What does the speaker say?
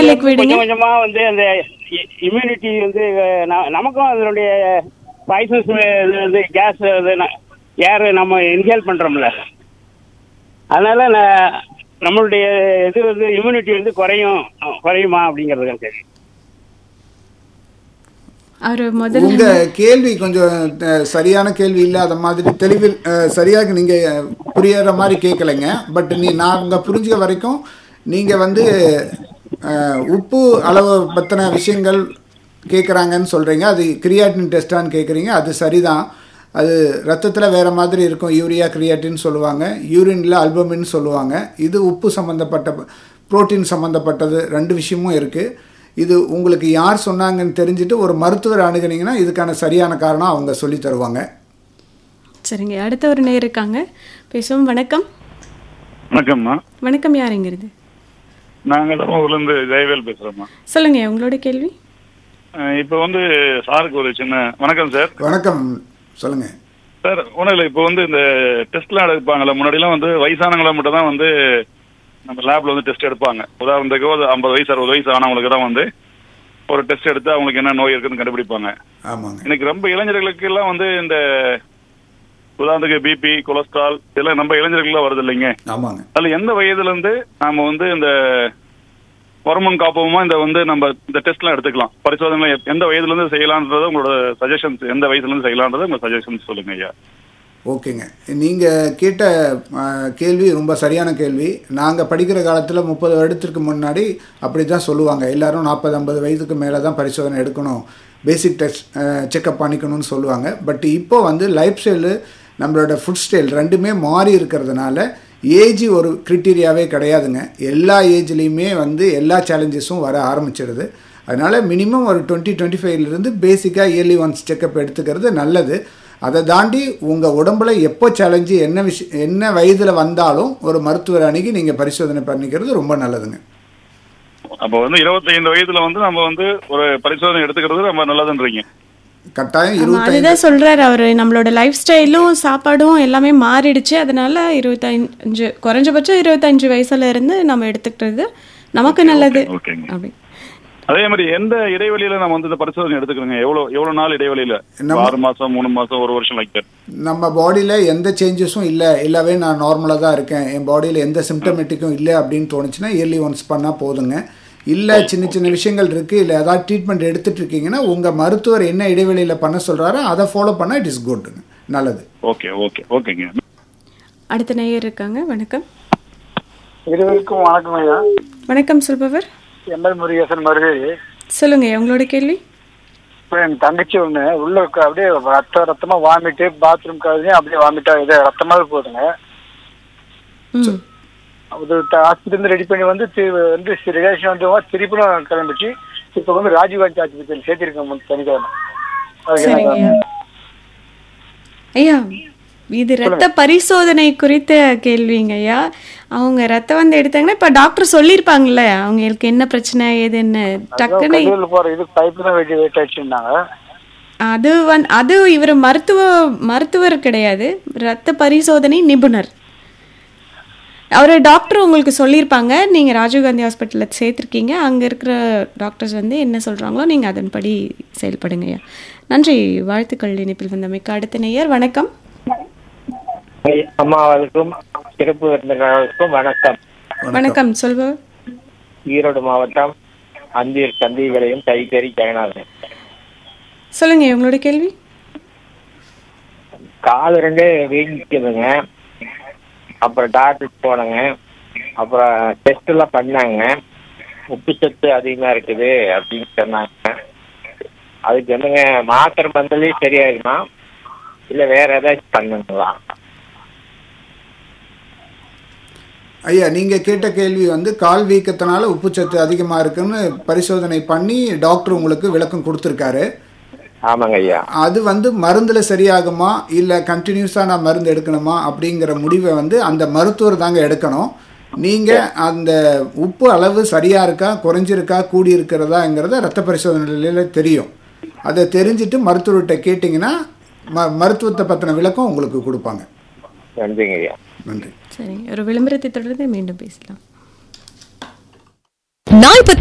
லிக்விடுங்க கொஞ்சம் கொஞ்சமா வந்து அந்த இம்யூனிட்டி வந்து அஹ், ந- நமக்கும் அதனுடைய பாய்சன்ஸ் வந்து கேஸ் ஏர் நம்ம இன்ஹேல் பண்றோம்ல அதனால நான் நம்மளுடைய இது வந்து இம்யூனிட்டி வந்து குறையும் அஹ், குறையுமா அப்படிங்கிறது சரி அவர் முதல்ல உங்க கேள்வி கொஞ்சம் அஹ், சரியான கேள்வி இல்லாத மாதிரி தெளிவில் அஹ், சரியாக நீங்க புரியற மாதிரி கேட்கலைங்க பட் நீ நாங்க புரிஞ்சுக்க வரைக்கும் நீங்க வந்து அஹ், உப்பு அளவு பத்தின விஷயங்கள் கேட்குறாங்கன்னு சொல்றீங்க அது கிரியாட்டின் டெஸ்டான்னு கேட்குறீங்க அது சரிதான் அது ரத்தத்தில் வேற மாதிரி இருக்கும் யூரியா கிரியாட்டின் சொல்லுவாங்க யூரின்ல அல்பமின்னு சொல்லுவாங்க இது உப்பு சம்மந்தப்பட்ட புரோட்டீன் சம்மந்தப்பட்டது ரெண்டு விஷயமும் இருக்குது இது உங்களுக்கு யார் சொன்னாங்கன்னு தெரிஞ்சுட்டு ஒரு மருத்துவர் அணுகுனீங்கன்னா இதுக்கான சரியான காரணம் அவங்க சொல்லி தருவாங்க சரிங்க அடுத்த ஒரு நேர் இருக்காங்க பேசுவோம் வணக்கம் வணக்கம்மா வணக்கம் யாருங்கிறது நாங்கள் ஊர்லேருந்து ஜெயவேல் பேசுகிறோம்மா சொல்லுங்க உங்களோட கேள்வி இப்போ வந்து சாருக்கு ஒரு சின்ன வணக்கம் சார் வணக்கம் சொல்லுங்க சார் ஒன்றும் இல்லை இப்போ வந்து இந்த டெஸ்ட்லாம் எடுப்பாங்கல்ல முன்னாடிலாம் வந்து வயசானவங்களை மட்டும் தான் வந்து நம்ம லேப்ல வந்து டெஸ்ட் எடுப்பாங்க உதாரணத்துக்கு ஒரு ஐம்பது வயசு அறுபது வயசு ஆனவங்களுக்கு தான் வந்து ஒரு டெஸ்ட் எடுத்து அவங்களுக்கு என்ன நோய் இருக்குன்னு கண்டுபிடிப்பாங்க ஆமாங்க இன்னைக்கு ரொம்ப இளைஞர்களுக்கு எல்லாம் வந்து இந்த உதாரணத்துக்கு பிபி கொலஸ்ட்ரால் இதெல்லாம் நம்ம இளைஞர்களுக்கு வருது இல்லைங்க ஆமாங்க அதுல எந்த வயதுல இருந்து நாம வந்து இந்த வருமன் காப்போமா இந்த வந்து நம்ம இந்த டெஸ்ட்லாம் எடுத்துக்கலாம் பரிசோதனை எந்த வயதுல இருந்து செய்யலான்றது உங்களோட சஜஷன்ஸ் எந்த வயசுல இருந்து செய்யலான்றது உங்க சஜஷன்ஸ் சொல்லுங்க ஐயா ஓகேங்க நீங்கள் கேட்ட அஹ், கேள்வி ரொம்ப சரியான கேள்வி நாங்கள் படிக்கிற காலத்தில் முப்பது வருடத்திற்கு முன்னாடி அப்படி தான் சொல்லுவாங்க எல்லாரும் நாற்பது ஐம்பது வயதுக்கு மேலே தான் பரிசோதனை எடுக்கணும் பேசிக் டெஸ்ட் செக்கப் பண்ணிக்கணும்னு சொல்லுவாங்க பட் இப்போ வந்து லைஃப் ஸ்டைலு நம்மளோட ஃபுட் ஸ்டைல் ரெண்டுமே மாறி இருக்கிறதுனால ஏஜ் ஒரு கிரிட்டீரியாவே கிடையாதுங்க எல்லா ஏஜ்லேயுமே வந்து எல்லா சேலஞ்சஸும் வர ஆரம்பிச்சிடுது அதனால் மினிமம் ஒரு டுவெண்ட்டி டுவெண்ட்டி ஃபைவ்லேருந்து பேசிக்காக இயர்லி ஒன்ஸ் செக்கப் எடுத்துக்கிறது நல்லது அதை தாண்டி உங்கள் உடம்புல எப்போ சேலஞ்சு என்ன விஷயம் என்ன வயதில் வந்தாலும் ஒரு மருத்துவர் அணுகி நீங்கள் பரிசோதனை பண்ணிக்கிறது ரொம்ப நல்லதுங்க அப்போ வந்து இருபத்தைந்து வயதுல வந்து நம்ம வந்து ஒரு பரிசோதனை எடுத்துக்கிறது ரொம்ப நல்லதுன்றீங்க கட்டாயம் ஆமா, இருபத்தைந்து அதுதான் சொல்றாரு அவரு நம்மளோட லைஃப் ஸ்டைலும் சாப்பாடும் எல்லாமே மாறிடுச்சு அதனால இருபத்தஞ்சு குறைஞ்சபட்சம் இருபத்தஞ்சு வயசுல இருந்து நம்ம எடுத்துக்கிறது நமக்கு நல்லது ஓகேங்க அப்படி அதே மாதிரி எந்த இடைவெளியில நம்ம வந்து இந்த பரிசோதனை எடுத்துக்கிறோங்க எவ்வளவு எவ்வளவு நாள் இடைவெளியில நம்ம- ஆறு மாசம் மூணு மாசம் ஒரு வருஷம் லைக் நம்ம பாடியில் எந்த சேஞ்சஸும் இல்லை இல்லவே நான் நார்மலாக தான் இருக்கேன் என் பாடியில் எந்த சிம்டமேட்டிக்கும் இல்லை அப்படின்னு தோணுச்சுன்னா இயர்லி ஒன்ஸ் பண்ணால் போதுங்க இல்லை சின்ன சின்ன விஷயங்கள் இருக்குது இல்லை ஏதாவது ட்ரீட்மெண்ட் எடுத்துட்டு இருக்கீங்கன்னா உங்கள் மருத்துவர் என்ன இடைவெளியில் பண்ண சொல்கிறாரோ அதை ஃபாலோ பண்ணால் இட் இஸ் குட்ங்க நல்லது ஓகே ஓகே ஓகேங்க அடுத்த நேயர் இருக்காங்க வணக்கம் இருவருக்கும் வணக்கம் ஐயா வணக்கம் சொல்பவர் எம்எல் முருகேசன் மருதேவி சொல்லுங்க உங்களோட கேள்வி இப்போ என் தங்கச்சி ஒண்ணு உள்ள இருக்க அப்படியே ரத்த ரத்தமா வாமிட்டு பாத்ரூம் கழுதையும் அப்படியே வாமிட்டா இது ரத்தமாவே போகுதுங்க ம் அது ஹாஸ்பிட்டல் இருந்து ரெடி பண்ணி வந்து தி- வந்து ரிலேஷன் வந்து திருப்பியும் கிளம்பிச்சு இப்போ வந்து ராஜீவ்காந்தி ஆஸ்பத்திரி சேர்த்திருக்கேன் சனிக்கிழமை அதுக்கு சரிங்க என்ன ஐயா இது ரத்த பரிசோதனை குறித்த கேள்விங்க ஐயா அவங்க ரத்தம் வந்து எடுத்தாங்கன்னா இப்ப டாக்டர் சொல்லியிருப்பாங்கல்ல அவங்களுக்கு என்ன பிரச்சனை ஏதுன்னு டக்குன்னு கல்லூரியில் போற இது பைப்பு தான் வெட்டி வெயிட் ஆயிடுச்சுன்னாங்க அது வந் அது இவர் மருத்துவ மருத்துவர் கிடையாது ரத்த பரிசோதனை நிபுணர் அவர் டாக்டர் உங்களுக்கு சொல்லியிருப்பாங்க நீங்கள் ராஜீவ்காந்தி ஹாஸ்பிட்டலில் சேர்த்துருக்கீங்க அங்கே இருக்கிற டாக்டர்ஸ் வந்து என்ன சொல்கிறாங்களோ நீங்கள் அதன்படி செயல்படுங்கய்யா நன்றி வாழ்த்துக்கள் இணைப்பில் வந்தமைக்கு அடுத்த நேயர் வணக்கம் அம்மாவதுக்கும் சிறப்பு விருந்தினர்களுக்கும் வணக்கம் வணக்கம் சொல்பவர் ஈரோடு மாவட்டம் அந்தீர் சந்தி விலையும் கைகறி ஜெகநாதன் சொல்லுங்க உங்களோட கேள்வி காது ரெண்டு வீங்கிக்குதுங்க அப்புறம் டாக்டருக்கு போனேங்க அப்புறம் டெஸ்ட் எல்லாம் பண்ணாங்க உப்பு சத்து அதிகமா இருக்குது அப்படின்னு சொன்னாங்க அதுக்கு என்னங்க மாத்திரை மருந்துலயே சரியாயிருமா இல்ல வேற ஏதாச்சும் பண்ணுங்களா ஐயா நீங்கள் கேட்ட கேள்வி வந்து கால் வீக்கத்தினால உப்புச்சத்து அதிகமாக இருக்குன்னு பரிசோதனை பண்ணி டாக்டர் உங்களுக்கு விளக்கம் கொடுத்துருக்காரு ஆமாங்க ஐயா அது வந்து மருந்தில் சரியாகுமா இல்லை கண்டினியூஸாக நான் மருந்து எடுக்கணுமா அப்படிங்கிற முடிவை வந்து அந்த மருத்துவர் தாங்க எடுக்கணும் நீங்கள் அந்த உப்பு அளவு சரியாக இருக்கா குறைஞ்சிருக்கா கூடி இருக்கிறதாங்கிறத ரத்த பரிசோதனையில் தெரியும் அதை தெரிஞ்சுட்டு மருத்துவர்கிட்ட கேட்டிங்கன்னா ம மருத்துவத்தை பற்றின விளக்கம் உங்களுக்கு கொடுப்பாங்க நன்றிங்க ஐயா நன்றி சரிங்க ஒரு விளம்பரத்தை தொடர்ந்து மீண்டும் பேசலாம் நான் இப்ப